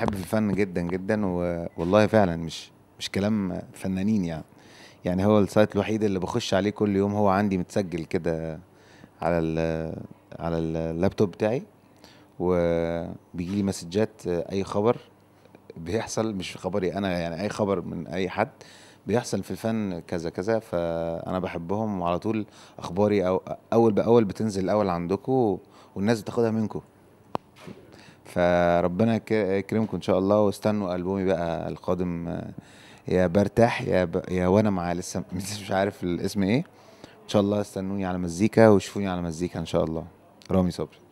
بحب في الفن جدا جدا و- والله فعلا مش مش كلام فنانين يعني يعني هو السايت الوحيد اللي بخش عليه كل يوم هو عندي متسجل كده على ال على اللابتوب بتاعي وبيجي لي مسجات اي خبر بيحصل مش خبري انا يعني اي خبر من اي حد بيحصل في الفن كذا كذا فانا بحبهم وعلى طول اخباري أو اول باول بتنزل الاول عندكم والناس بتاخدها منكم فربنا يك- يكرمكم ان شاء الله واستنوا البومي بقى القادم آه، يا برتاح يا ب... يا وانا مع لسه لسه مش عارف الاسم ايه ان شاء الله استنوني على مزيكا وشوفوني على مزيكا ان شاء الله رامي صبري